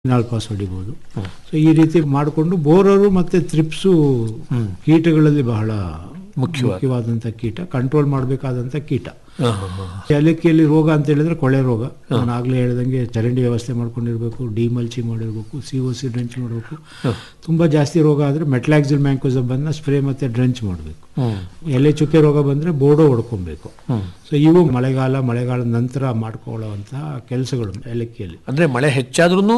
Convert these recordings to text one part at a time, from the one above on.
ನಾಲ್ pass ಹೊಡಿಬೋದು so ಈ ರೀತಿ ಮಾಡಿಕೊಂಡು ಬೋರರು ಮತ್ತೆ ತ್ರಿಪ್ಸು ಕೀಟಗಳಲ್ಲಿ ಬಹಳ ಮುಖ್ಯವಾದ. ಮುಖ್ಯವಾದಂಥ ಕೀಟ ಕಂಟ್ರೋಲ್ ಮಾಡಬೇಕಾದಂಥ ಕೀಟ ಏಲಕ್ಕಿಯಲ್ಲಿ ರೋಗ ಅಂತ ಹೇಳಿದ್ರೆ ಕೊಳೆ ರೋಗ ನಾನು ಆಗ್ಲೇ ಹೇಳ್ದಂಗೆ ಚರಂಡಿ ವ್ಯವಸ್ಥೆ ಮಾಡ್ಕೊಂಡಿರ್ಬೇಕು ಡಿಮಲ್ಚಿಂಗ್ ಮಾಡಿರ್ಬೇಕು ಸಿ ಒ ಸಿ ಡ್ರೆಂಚ್ ಮಾಡಬೇಕು ತುಂಬಾ ಜಾಸ್ತಿ ರೋಗ ಆದರೆ ಮೆಟ್ಲಾಕ್ಸಿಲ್ ಮ್ಯಾಂಕೋಸಬನ್ನ ಸ್ಪ್ರೇ ಮತ್ತೆ ಡ್ರೆಂಚ್ ಮಾಡಬೇಕು ಎಲೆ ಚುಕ್ಕೆ ರೋಗ ಬಂದ್ರೆ ಬೋರ್ಡೋ ಹೊಡ್ಕೊಬೇಕು ಸೊ ಇವು ಮಳೆಗಾಲ ಮಳೆಗಾಲದ ನಂತರ ಮಾಡ್ಕೊಳ್ಳುವಂತಹ ಕೆಲಸಗಳು ಏಲಕ್ಕಿಯಲ್ಲಿ ಅಂದ್ರೆ ಮಳೆ ಹೆಚ್ಚಾದ್ರೂ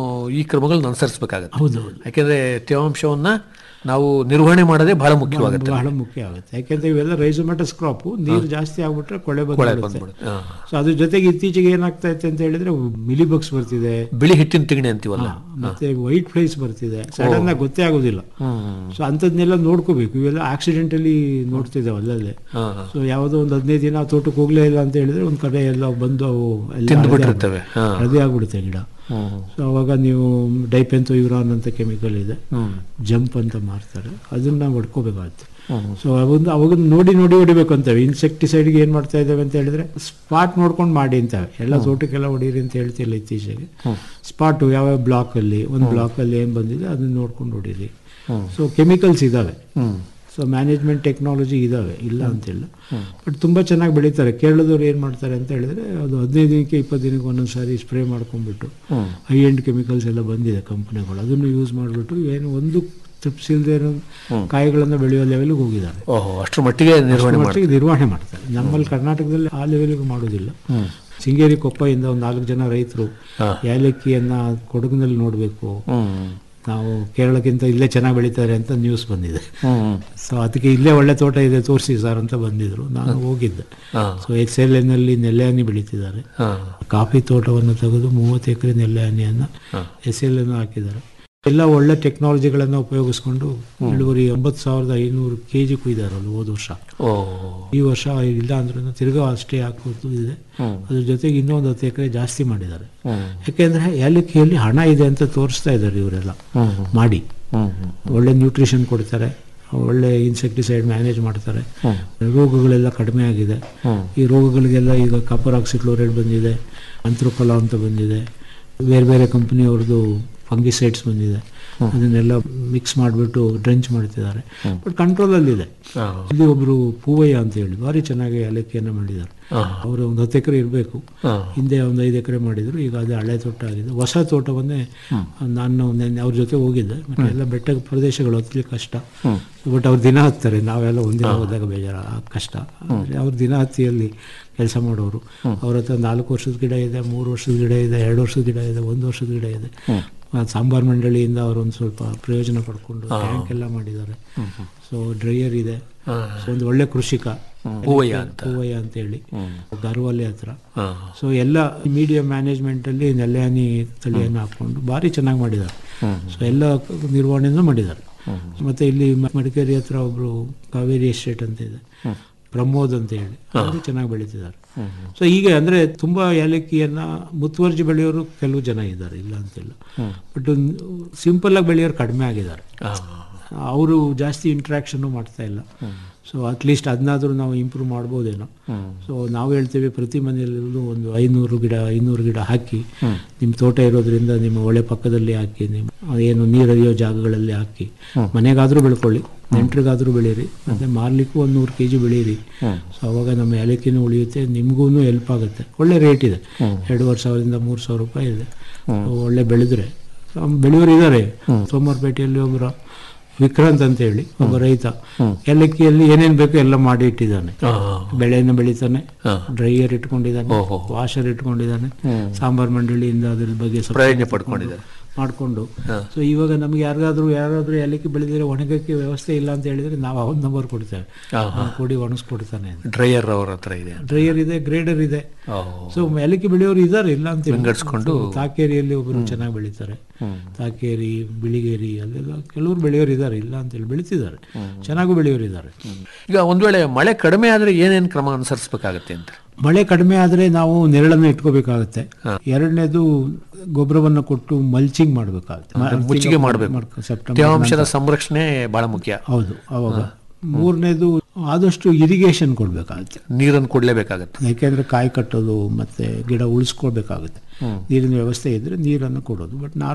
ಈ ಕ್ರಮಗಳನ್ನ ಅನುಸರಿಸಬೇಕಾಗತ್ತೆ ಹೌದು ಯಾಕೆಂದ್ರೆ ತೇವಾಂಶವನ್ನ ನಾವು ನಿರ್ವಹಣೆ ಮಾಡೋದೇ ಬಹಳ ಮುಖ್ಯವಾಗುತ್ತೆ ಬಹಳ ಮುಖ್ಯ ಆಗುತ್ತೆ ಯಾಕೆಂದ್ರೆ ಇವೆಲ್ಲ ರೈಸೋಮೆಟಸ್ ಕ್ರಾಪ್ ನೀರು ಜಾಸ್ತಿ ಆಗ್ಬಿಟ್ರೆ ಕೊಳೆ ಕೊಳೆ ಬಂದ್ಬಿಡುತ್ತೆ ಬಂದ್ಬಿಡುತ್ತೆ ಹಾ. ಸೊ ಅದ್ರ ಜೊತೆಗೆ ಇತ್ತೀಚೆಗೆ ಏನಾಗ್ತಾ ಇತ್ತೆ ಅಂತ ಹೇಳಿದ್ರೆ ಮಿಲಿಬಗ್ಸ್ ಬರ್ತಿದೆ ಬಿಳಿ ಹಿಟ್ಟಿನ ತಿಗಣೆ ಅಂತೀವಲ್ಲ ಮತ್ತೆ ವೈಟ್ ಫ್ಲೈಸ್ ಬರ್ತಿದೆ ಸಡನ್ ಆಗಿ ಗೊತ್ತೇ ಆಗೋದಿಲ್ಲ ಹ್ಮ್ ಸೊ ಅಂಥದ್ನೆಲ್ಲ ನೋಡ್ಕೋಬೇಕು ಇವೆಲ್ಲ ಆಕ್ಸಿಡೆಂಟಲಿ ನೋಡ್ತಿದ್ದಾವೆ ಅಲ್ಲಲ್ಲೇ ಹಾ. ಸೊ ಯಾವುದೋ ಒಂದು ಹದಿನೈದು ದಿನ ತೋಟಕ್ಕೆ ಹೋಗ್ಲೇ ಇಲ್ಲ ಅಂತ ಹೇಳಿದ್ರೆ ಒಂದು ಕಡೆ ಎಲ್ಲ ಬಂದು ಅವು ಎಲ್ಲ ತಿಂದು ಹಳದಿ ಬಿಟ್ಟಿರ್ತವೆ ಹಾ. ಆಗ್ಬಿಡುತ್ತೆ. ಹಳದಿ ಆಗ್ಬಿಡುತ್ತೆ ಗಿಡ ಹ್ಮ್ ಸೊ ಅವಾಗ ನೀವು ಡೈಪೆಂತೋ ಯುರಾನ್ ಅಂತ ಕೆಮಿಕಲ್ ಇದೆ ಹ್ಮ್ ಜಂಪ್ ಅಂತ ಮಾರ್ತಾರೆ ಅದನ್ನ ಹೊಡ್ಕೋಬೇಕಾಗುತ್ತೆ ಹ್ಮ್. ಸೊ ಅವನ್ನ ಅವಾಗ ನೋಡಿ ನೋಡಿ ಹೊಡಿಬೇಕು ಅಂತವೆ ಇನ್ಸೆಕ್ಟಿಸೈಡ್ಗೆ ಏನು ಮಾಡ್ತಾ ಇದ್ದಾವೆ ಅಂತ ಹೇಳಿದ್ರೆ ಸ್ಪಾಟ್ ನೋಡ್ಕೊಂಡು ಮಾಡಿ ಅಂತವೆ ಎಲ್ಲ ತೋಟಕ್ಕೆಲ್ಲ ಹೊಡೀರಿ ಅಂತ ಹೇಳ್ತಿಲ್ಲ ಇತ್ತೀಚೆಗೆ ಸ್ಪಾಟು ಯಾವ ಬ್ಲಾಕಲ್ಲಿ ಒಂದು ಬ್ಲಾಕಲ್ಲಿ ಏನು ಬಂದಿದೆ ಅದನ್ನ ನೋಡ್ಕೊಂಡು ಹೊಡೀರಿ ಸೊ ಕೆಮಿಕಲ್ಸ್ ಇದ್ದಾವೆ ಹ್ಮ್ ಸೊ ಮ್ಯಾನೇಜ್ಮೆಂಟ್ ಟೆಕ್ನಾಲಜಿ ಇದ್ದಾವೆ ಇಲ್ಲ ಅಂತಿಲ್ಲ ಬಟ್ ತುಂಬ ಚೆನ್ನಾಗಿ ಬೆಳೀತಾರೆ ಕೇರಳದವ್ರು ಏನು ಮಾಡ್ತಾರೆ ಅಂತ ಹೇಳಿದ್ರೆ ಅದು ಹದಿನೈದು ದಿನಕ್ಕೆ ಇಪ್ಪತ್ತು ದಿನಕ್ಕೆ ಒಂದೊಂದು ಸಾರಿ ಸ್ಪ್ರೇ ಮಾಡ್ಕೊಂಡ್ಬಿಟ್ಟು ಹ್ಮ್ ಹೈ ಎಂಡ್ ಕೆಮಿಕಲ್ಸ್ ಎಲ್ಲ ಬಂದಿದೆ ಕಂಪ್ನಿಗಳು ಅದನ್ನು ಯೂಸ್ ಮಾಡಿಬಿಟ್ಟು ಏನು ಒಂದು ತಪ್ಪಿಸಿಲ್ದೇ ಇರೋ ಕಾಯಿಗಳನ್ನು ಬೆಳೆಯೋ ಲೆವೆಲ್ಗೆ ಹೋಗಿದ್ದಾರೆ ಓಹೋ ಅಷ್ಟರ ಮಟ್ಟಿಗೆ ನಿರ್ವಹಣೆ ಮಾಡಿ ಮಟ್ಟಿಗೆ ನಿರ್ವಹಣೆ ಮಾಡ್ತಾರೆ ನಮ್ಮಲ್ಲಿ ಕರ್ನಾಟಕದಲ್ಲಿ ಆ ಲೆವೆಲ್ಗೆ ಮಾಡೋದಿಲ್ಲ ಸಿಂಗೇರಿ ಕೊಪ್ಪಯಿಂದ ಒಂದು ನಾಲ್ಕು ಜನ ರೈತರು ಹಾ. ಏಲಕ್ಕಿಯನ್ನ ಕೊಡಗಿನಲ್ಲಿ ನೋಡಬೇಕು ಹ್ಮ್ ನಾವು ಕೇರಳಕ್ಕಿಂತ ಇಲ್ಲೇ ಚೆನ್ನಾಗಿ ಬೆಳೀತಾರೆ ಅಂತ ನ್ಯೂಸ್ ಬಂದಿದೆ ಹ್ಮ್ ಸೊ ಅದಕ್ಕೆ ಇಲ್ಲೇ ಒಳ್ಳೆ ತೋಟ ಇದೆ ತೋರಿಸಿ ಸರ್ ಅಂತ ಬಂದಿದ್ರು ನಾನು ಹೋಗಿದ್ದೆ ಹಾ ಸೊ ಎಚ್ ಎಲ್ ಎನ್ನಲ್ಲಿ ನೆಲ್ಲೆಹನಿ ಬೆಳೀತಿದ್ದಾರೆ ಹಾ ಕಾಫಿ ತೋಟವನ್ನು ತೆಗೆದು ಮೂವತ್ತು ಎಕರೆ ನೆಲ್ಲೆಹನಿಯನ್ನು ಎಸ್ ಎಲ್ ಅನ್ನು ಹಾಕಿದ್ದಾರೆ ಎಲ್ಲ ಒಳ್ಳೆ ಟೆಕ್ನಾಲಜಿಗಳನ್ನು ಉಪಯೋಗಿಸ್ಕೊಂಡು ಇಳುವರಿ ಒಂಬತ್ತು ಸಾವಿರದ ಐನೂರು ಕೆ ಜಿ ಕುಯ್ದಾರಲ್ಲ ಹೋದ ವರ್ಷ ಓ ಈ ವರ್ಷ ಇಲ್ಲ ಅಂದ್ರೂ ತಿರ್ಗಾ ಅಷ್ಟೇ ಹಾಕೋದು ಇದೆ ಅದ್ರ ಜೊತೆಗೆ ಇನ್ನೊಂದು ಹತ್ತು ಎಕರೆ ಜಾಸ್ತಿ ಮಾಡಿದ್ದಾರೆ ಹ್ಮ್ ಯಾಕೆಂದ್ರೆ ಏಲಕ್ಕಿಯಲ್ಲಿ ಹಣ ಇದೆ ಅಂತ ತೋರಿಸ್ತಾ ಇದ್ದಾರೆ ಇವರೆಲ್ಲ ಹ್ಮ್ ಮಾಡಿ ಹ್ಮ್ ಹ್ಮ್ ಒಳ್ಳೆ ನ್ಯೂಟ್ರಿಷನ್ ಕೊಡ್ತಾರೆ ಒಳ್ಳೆ ಇನ್ಸೆಕ್ಟಿಸೈಡ್ ಮ್ಯಾನೇಜ್ ಮಾಡ್ತಾರೆ ರೋಗಗಳೆಲ್ಲ ಕಡಿಮೆ ಆಗಿದೆ ಹ್ಮ್. ಈ ರೋಗಗಳಿಗೆಲ್ಲ ಈಗ ಕಾಪರ್ ಆಕ್ಸಿಕ್ಲೋರೈಡ್ ಬಂದಿದೆ ಅಂತ್ರೋಕಲ ಅಂತ ಬಂದಿದೆ ಬೇರೆ ಬೇರೆ ಕಂಪ್ನಿಯವ್ರದ್ದು ಫಂಗಿಸೈಡ್ಸ್ ಬಂದಿದೆ ಅದನ್ನೆಲ್ಲ ಮಿಕ್ಸ್ ಮಾಡಿಬಿಟ್ಟು ಡ್ರೆಂಚ್ ಮಾಡ್ತಿದ್ದಾರೆ ಬಟ್ ಕಂಟ್ರೋಲಲ್ಲಿದೆ ಹಾ. ಇಲ್ಲಿ ಒಬ್ರು ಪೂವಯ್ಯ ಅಂತ ಹೇಳಿ ಭಾರಿ ಚೆನ್ನಾಗಿ ಏಲಕ್ಕಿಯನ್ನು ಮಾಡಿದ್ದಾರೆ ಹಾ. ಅವರು ಒಂದು ಹತ್ತು ಎಕರೆ ಇರಬೇಕು ಹಾ. ಹಿಂದೆ ಒಂದು ಐದು ಎಕರೆ ಮಾಡಿದ್ರು ಈಗ ಅದೇ ಹಳೆ ತೋಟ ಆಗಿದೆ ಹೊಸ ತೋಟವನ್ನೇ ನಾನು ನೆನ್ನೆ ಅವ್ರ ಜೊತೆ ಹೋಗಿದ್ದೆ ಮತ್ತೆ ಎಲ್ಲ ಬೆಟ್ಟ ಪ್ರದೇಶಗಳು ಹತ್ತಲಿಕ್ಕೆ ಕಷ್ಟ ಬಟ್ ಅವ್ರು ದಿನ ಹತ್ತಾರೆ ನಾವೆಲ್ಲ ಒಂದಿನ ಹೋದಾಗ ಬೇಜಾರ ಆ ಕಷ್ಟ ಆದ್ರೆ ಅವ್ರು ದಿನ ಹತ್ತಿಯಲ್ಲಿ ಕೆಲಸ ಮಾಡೋರು ಅವ್ರ ಹತ್ರ ನಾಲ್ಕು ವರ್ಷದ ಗಿಡ ಇದೆ ಮೂರು ವರ್ಷದ ಗಿಡ ಇದೆ ಎರಡು ವರ್ಷದ ಗಿಡ ಇದೆ ಒಂದು ವರ್ಷದ ಗಿಡ ಇದೆ ಆ ಸಾಂಬಾರ್ ಮಂಡಳಿಯಿಂದ ಅವರು ಒಂದು ಸ್ವಲ್ಪ ಪ್ರಯೋಜನ ಪಡ್ಕೊಂಡು ಟ್ಯಾಂಕ್ ಎಲ್ಲ ಮಾಡಿದ್ದಾರೆ ಸೊ ಡ್ರೈಯರ್ ಇದೆ ಸೊ ಒಂದು ಒಳ್ಳೆ ಕೃಷಿಕ ಹೂವಯ್ಯ ಅಂತ ಹೂವಯ್ಯ ಅಂತ ಹೇಳಿ ಗರ್ವಲ್ಲಿ ಹತ್ರ ಹಾ ಸೊ ಎಲ್ಲ ಮೀಡಿಯಾ ಮ್ಯಾನೇಜ್ಮೆಂಟ್ ಅಲ್ಲಿ ನೆಲೆಹನಿ ತಳಿಯನ್ನು ಹಾಕೊಂಡು ಭಾರಿ ಚೆನ್ನಾಗಿ ಮಾಡಿದ್ದಾರೆ ಸೊ ಎಲ್ಲ ನಿರ್ವಹಣೆನೂ ಮಾಡಿದ್ದಾರೆ ಮತ್ತೆ ಇಲ್ಲಿ ಮ- ಮಡಿಕೇರಿ ಹತ್ರ ಒಬ್ರು ಕಾವೇರಿ ಎಸ್ಟೇಟ್ ಅಂತ ಇದೆ ಪ್ರಮೋದ್ ಅಂತ ಹೇಳಿ ಅವರು ಚೆನ್ನಾಗಿ ಬೆಳೀತಿದ್ದಾರೆ ಸೊ ಹೀಗೆ ಅಂದ್ರೆ ತುಂಬಾ ಏಲಕ್ಕಿಯನ್ನ ಮುತುವರ್ಜಿ ಬೆಳೆಯೋರು ಕೆಲವು ಜನ ಇದ್ದಾರೆ ಇಲ್ಲ ಅಂತಿಲ್ಲ ಬಟ್ ಸಿಂಪಲ್ ಆಗಿ ಬೆಳೆಯೋರು ಕಡಿಮೆ ಆಗಿದ್ದಾರೆ ಹಾ. ಅವರು ಜಾಸ್ತಿ ಇಂಟ್ರಾಕ್ಷನ್ನು ಮಾಡ್ತಾ ಇಲ್ಲ ಸೊ ಅಟ್ಲೀಸ್ಟ್ ಅದನ್ನಾದ್ರೂ ನಾವು ಇಂಪ್ರೂವ್ ಮಾಡ್ಬೋದೇನೋ ಸೊ ನಾವು ಹೇಳ್ತೇವೆ ಪ್ರತಿ ಮನೆಯಲ್ಲೂ ಒಂದು ಐನೂರು ಗಿಡ ಐನೂರು ಗಿಡ ಹಾಕಿ ನಿಮ್ಮ ತೋಟ ಇರೋದ್ರಿಂದ ನಿಮ್ಮ ಒಳ್ಳೆ ಪಕ್ಕದಲ್ಲಿ ಹಾಕಿ ನಿಮ್ಮ ಏನು ನೀರು ಹರಿಯೋ ಜಾಗಗಳಲ್ಲಿ ಹಾಕಿ ಮನೆಗಾದ್ರೂ ಬೆಳ್ಕೊಳ್ಳಿ ನೆಂಟ್ರಿಗಾದ್ರೂ ಬೆಳೀರಿ ಮತ್ತೆ ಮಾರ್ಲಿಕ್ಕೂ ಒಂದು ನೂರು ಕೆ ಜಿ ಬೆಳೀರಿ ಸೊ ಅವಾಗ ನಮ್ಮ ಏಲಕ್ಕಿನೂ ಉಳಿಯುತ್ತೆ ನಿಮಗೂ ಹೆಲ್ಪ್ ಆಗುತ್ತೆ ಒಳ್ಳೆ ರೇಟ್ ಇದೆ ಎರಡೂವರೆ ಸಾವಿರದಿಂದ ಮೂರು ಸಾವಿರ ರೂಪಾಯಿ ಇದೆ So, ಒಳ್ಳೆ ಬೆಳೆದ್ರೆ ಬೆಳೆಯೋರು ಇದ್ದಾರೆ ಸೋಮವಾರಪೇಟೆಯಲ್ಲಿ ಒಬ್ಬರು ವಿಕ್ರಾಂತ್ ಅಂತ ಹೇಳಿ ಒಬ್ಬ ರೈತ ಏಲಕ್ಕಿಯಲ್ಲಿ ಏನೇನ್ ಬೇಕು ಎಲ್ಲ ಮಾಡಿ ಇಟ್ಟಿದ್ದಾನೆ ಹಾ. ಬೆಳೆಯನ್ನು ಬೆಳಿತಾನೆ ಹಾ. ಡ್ರೈಯರ್ ಇಟ್ಕೊಂಡಿದ್ದಾನೆ ಓಹೋ. ವಾಷರ್ ಇಟ್ಕೊಂಡಿದ್ದಾನೆ ಸಾಂಬಾರ್ ಮಂಡಳಿಯಿಂದ ಅದ್ರ ಬಗ್ಗೆ ಸ್ವಲ್ಪ ಪ್ರಯೋಜನ ಪಡ್ಕೊಂಡಿದ್ದಾರೆ ಮಾಡ್ಕೊಂಡು ಸೊ ಇವಾಗ ನಮ್ಗೆ ಯಾರಿಗಾದ್ರೂ ಯಾರಾದ್ರೂ ಏಲಕ್ಕಿ ಬೆಳೆದಿದ್ರೆ ಒಣಗಕ್ಕೆ ವ್ಯವಸ್ಥೆ ಇಲ್ಲ ಅಂತ ಹೇಳಿದ್ರೆ ನಾವು ಅವನ ನಂಬರ್ ಕೊಡ್ತೇವೆ ಹಾ, ಅವ್ನು ಕೊಡಿ ಒಣಗಿಸ್ಕೊಡ್ತಾನೆ ಅಂತ ಡ್ರೈಯರ್ ಅವ್ರ ಹತ್ರ ಇದೆ ಡ್ರೈಯರ್ ಇದೆ ಗ್ರೇಡರ್ ಇದೆ ಓ ಸೊ ಏಲಕ್ಕಿ ಬೆಳೆಯೋರು ಇದ್ದಾರೆ ಇಲ್ಲ ಅಂತ ವಿಂಗಡಿಸ್ಕೊಂಡು ತಾಕೇರಿಯಲ್ಲಿ ಒಬ್ಬರು ಚೆನ್ನಾಗಿ ಬೆಳೀತಾರೆ ತಾಕೇರಿ ಬಿಳಿಗೇರಿ ಅಲ್ಲೆಲ್ಲ ಕೆಲವರು ಬೆಳೆಯೋರು ಇದ್ದಾರೆ ಇಲ್ಲ ಅಂತೇಳಿ ಬೆಳೀತಿದ್ದಾರೆ ಚೆನ್ನಾಗೂ ಬೆಳೆಯೋರು ಇದ್ದಾರೆ ಈಗ ಒಂದ್ ವೇಳೆ ಮಳೆ ಕಡಿಮೆ ಆದ್ರೆ ಏನೇನ್ ಕ್ರಮ ಅನುಸರಿಸಬೇಕಾಗತ್ತೆ ಅಂತ ಮಳೆ ಕಡಿಮೆ ಆದರೆ ನಾವು ನೆರಳನ್ನು ಇಟ್ಕೋಬೇಕಾಗುತ್ತೆ ಎರಡನೇದು ಗೊಬ್ಬರವನ್ನು ಕೊಟ್ಟು ಮಲ್ಚಿಂಗ್ ಮಾಡಬೇಕಾಗುತ್ತೆ ಮುಚ್ಚಿಗೆ ಮಾಡ್ಬೇಕು ಸೆಪ್ಟೆಂಬರ್ ತೇವಾಂಶದ ಸಂರಕ್ಷಣೆ ಬಹಳ ಮುಖ್ಯ ಹೌದು ಅವಾಗ ಮೂರನೇದು ಆದಷ್ಟು ಇರಿಗೇಷನ್ ಕೊಡಬೇಕಾಗುತ್ತೆ ನೀರನ್ನು ಕೊಡ್ಲೇಬೇಕಾಗತ್ತೆ ಯಾಕೆಂದ್ರೆ ಕಾಯಿ ಕಟ್ಟೋದು ಮತ್ತೆ ಗಿಡ ಉಳಿಸ್ಕೊಳ್ಬೇಕಾಗುತ್ತೆ ನೀರಿನ ವ್ಯವಸ್ಥೆ ಇದ್ರೆ ನೀರನ್ನು ಕೊಡೋದು ಬಟ್